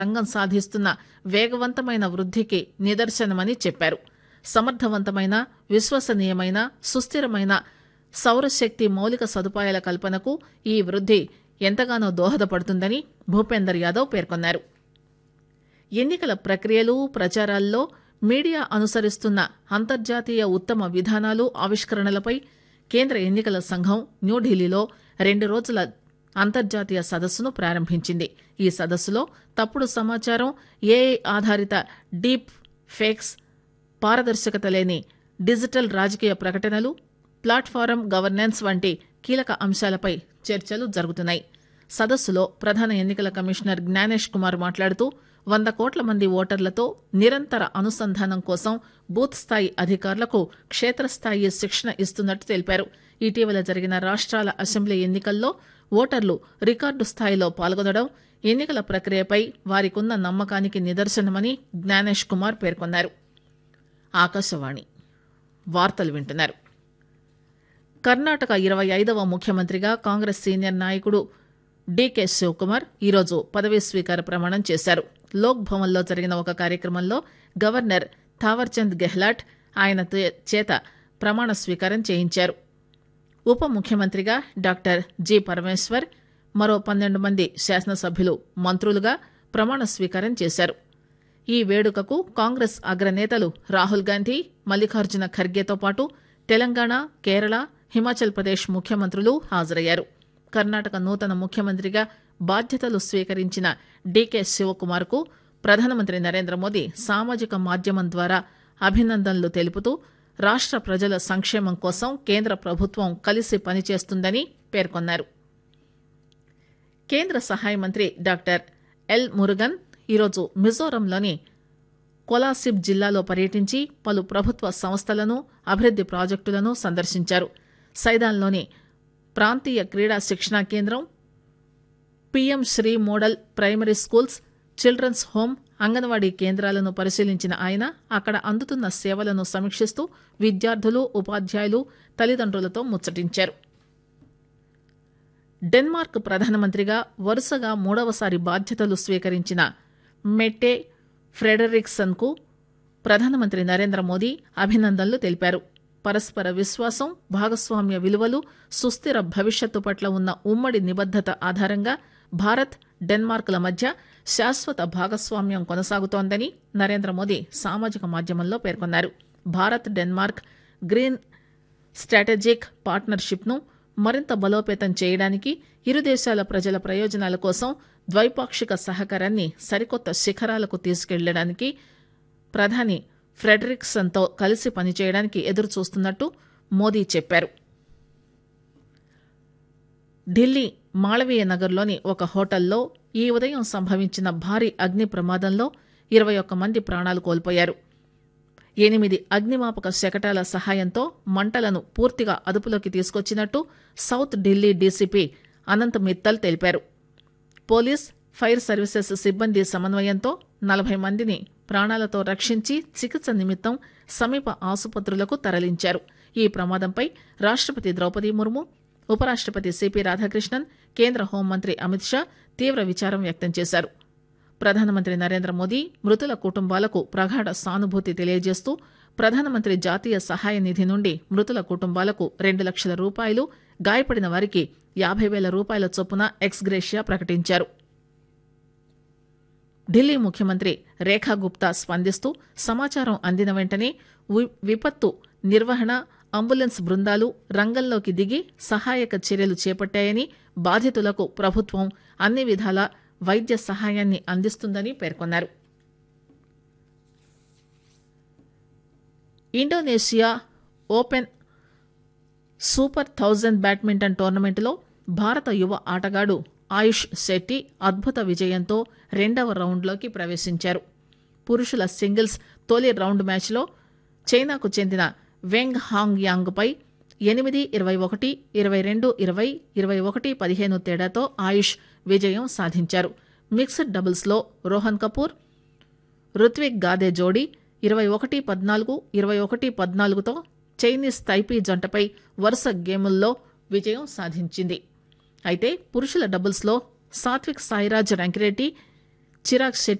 రంగం సాధిస్తున్న వేగవంతమైన వృద్ధికి నిదర్శనమని చెప్పారు సమర్థవంతమైన విశ్వసనీయమైన సుస్థిరమైన సౌరశక్తి మౌలిక సదుపాయాల కల్పనకు ఈ వృద్ది ఎంతగానో దోహదపడుతుందని భూపేందర్ యాదవ్ పేర్కొన్నారు ఎన్నికల ప్రక్రియలు ప్రచారాల్లో మీడియా అనుసరిస్తున్న అంతర్జాతీయ ఉత్తమ విధానాలు ఆవిష్కరణలపై కేంద్ర ఎన్నికల సంఘం న్యూఢిల్లీలో రెండు రోజుల అంతర్జాతీయ సదస్సును ప్రారంభించింది ఈ సదస్సులో తప్పుడు సమాచారం ఏఐ ఆధారిత డీప్ ఫేక్స్ పారదర్శకత లేని డిజిటల్ రాజకీయ ప్రకటనలు ప్లాట్ఫారం గవర్నెన్స్ వంటి కీలక అంశాలపై చర్చలు జరుగుతున్నాయి సదస్సులో ప్రధాన ఎన్నికల కమిషనర్ జ్ఞానేష్ కుమార్ మాట్లాడుతూ వంద కోట్ల మంది ఓటర్లతో నిరంతర అనుసంధానం కోసం బూత్ స్థాయి అధికారులకు క్షేత్రస్థాయి శిక్షణ ఇస్తున్నట్టు తెలిపారు ఇటీవల జరిగిన రాష్ట్రాల అసెంబ్లీ ఎన్నికల్లో ఓటర్లు రికార్డు స్థాయిలో పాల్గొనడం ఎన్నికల ప్రక్రియపై వారికున్న నమ్మకానికి నిదర్శనమని జ్ఞానేష్ కుమార్ పేర్కొన్నారు ఆకాశవాణి వార్తలు వింటున్నారు కర్ణాటక ఇరవై ఐదవ ముఖ్యమంత్రిగా కాంగ్రెస్ సీనియర్ నాయకుడు డీకే శివకుమార్ ఈరోజు పదవీ స్వీకార ప్రమాణం చేశారు లోక్ భవన్లో జరిగిన ఒక కార్యక్రమంలో గవర్నర్ థావర్చంద్ గెహ్లాట్ ఆయన తే- చేత ప్రమాణ స్వీకారం చేయించారు ఉప ముఖ్యమంత్రిగా డాక్టర్ జి పరమేశ్వర్ మరో పన్నెండు మంది శాసనసభ్యులు మంత్రులుగా ప్రమాణ స్వీకారం చేశారు ఈ వేడుకకు కాంగ్రెస్ అగ్రనేతలు రాహుల్ గాంధీ మల్లికార్జున ఖర్గేతో పాటు తెలంగాణ కేరళ హిమాచల్ ప్రదేశ్ ముఖ్యమంత్రులు హాజరయ్యారు కర్ణాటక నూతన ముఖ్యమంత్రిగా బాధ్యతలు స్వీకరించిన డీకే శివకుమార్ కు ప్రధానమంత్రి నరేంద్ర మోదీ సామాజిక మాధ్యమం ద్వారా అభినందనలు తెలుపుతూ రాష్ట్ర ప్రజల సంక్షేమం కోసం కేంద్ర ప్రభుత్వం కలిసి పనిచేస్తుందని పేర్కొన్నారు కేంద్ర సహాయ మంత్రి డాక్టర్ ఎల్ మురుగన్ ఈరోజు మిజోరంలోని కొలాసిబ్ జిల్లాలో పర్యటించి పలు ప్రభుత్వ సంస్థలను అభివృద్ది ప్రాజెక్టులను సందర్శించారు సైదాన్లోని ప్రాంతీయ క్రీడా శిక్షణా కేంద్రం PM Shri model primary schools children's home anganwadi కేంద్రాలను పరిశీలించిన ఆయన అక్కడ అందుతున్న సేవలను సమీక్షిస్తూ విద్యార్థులు ఉపాధ్యాయులు తల్లిదండ్రులతో ముచ్చటించారు డెన్మార్క్ ప్రధానమంత్రిగా వరుసగా మూడవసారి బాధ్యతలు స్వీకరించిన మెట్టే ఫ్రెడరిక్సన్ కు ప్రధానమంత్రి నరేంద్ర మోదీ అభినందనలు తెలిపారు పరస్పర విశ్వాసం భాగస్వామ్య విలువలు సుస్థిర భవిష్యత్తు పట్ల ఉన్న ఉమ్మడి నిబద్దత ఆధారంగా భారత్ డెన్మార్క్ల మధ్య శాశ్వత భాగస్వామ్యం కొనసాగుతోందని నరేంద్ర మోదీ సామాజిక మాధ్యమంలో పేర్కొన్నారు Bharat Denmark green strategic partnership ను మరింత బలోపేతం చేయడానికి ఇరు దేశాల ప్రజల ప్రయోజనాల కోసం ద్వైపాక్షిక సహకారాన్ని సరికొత్త శిఖరాలకు తీసుకెళ్లడానికి ప్రధాని ఫ్రెడరిక్సన్తో కలిసి పనిచేయడానికి ఎదురు చూస్తున్నట్టు మోదీ చెప్పారు ఢిల్లీ మాళవీయ నగర్లోని ఒక హోటల్లో ఈ ఉదయం సంభవించిన భారీ అగ్ని ప్రమాదంలో ఇరవై ఒక్క మంది ప్రాణాలు కోల్పోయారు ఎనిమిది అగ్నిమాపక శకటాల సహాయంతో మంటలను పూర్తిగా అదుపులోకి తీసుకొచ్చినట్టు సౌత్ ఢిల్లీ డీసీపీ అనంత్ మిత్తల్ తెలిపారు పోలీస్ ఫైర్ సర్వీసెస్ సిబ్బంది సమన్వయంతో నలభై మందిని ప్రాణాలతో రక్షించి చికిత్స నిమిత్తం సమీప ఆసుపత్రులకు తరలించారు ఈ ప్రమాదంపై రాష్టపతి ద్రౌపది ముర్ము ఉపరాష్టపతి సిపి రాధాకృష్ణన్ కేంద్ర హోంమంత్రి అమిత్ షా తీవ్ర విచారం వ్యక్తం చేశారు ప్రధానమంత్రి నరేంద్ర మోదీ మృతుల కుటుంబాలకు ప్రగాఢ సానుభూతి తెలియజేస్తూ ప్రధానమంత్రి జాతీయ సహాయ నిధి నుండి మృతుల కుటుంబాలకు రెండు లక్షల రూపాయలు గాయపడిన వారికి యాభై వేల రూపాయల చొప్పున ఎక్స్గ్రేషియా ప్రకటించారు ఢిల్లీ ముఖ్యమంత్రి రేఖా గుప్తా స్పందిస్తూ సమాచారం అందిన వెంటనే వి- విపత్తు నిర్వహణ అంబులెన్స్ బృందాలు రంగంలోకి దిగి సహాయక చర్యలు చేపట్టాయని బాధితులకు ప్రభుత్వం అన్ని విధాల వైద్య సహాయాన్ని అందిస్తుందని పేర్కొన్నారు Indonesia open super thousand badminton టోర్నమెంటులో భారత యువ ఆటగాడు ఆయుష్ శెట్టి అద్భుత విజయంతో రెండవ రౌండ్లోకి ప్రవేశించారు పురుషుల సింగిల్స్ తొలి రౌండ్ మ్యాచ్లో చైనాకు చెందిన వెంగ్ హాంగ్ యాంగ్ పై ఎనిమిది ఇరవై ఒకటి ఇరవై రెండు ఇరవై ఇరవై ఒకటి పదిహేను తేడాతో ఆయుష్ విజయం సాధించారు మిక్స్డ్ డబుల్స్లో రోహన్ కపూర్ రుత్విక్ గాదే జోడీ ఇరవై ఒకటి పద్నాలుగు ఇరవై ఒకటి పద్నాలుగుతో చైనీస్ తైపీ జంటపై వరుస గేముల్లో విజయం సాధించింది అయితే పురుషుల డబుల్స్లో సాత్విక్ సాయిరాజ్ రంకిరెడ్డి చిరాగ్ శెట్టి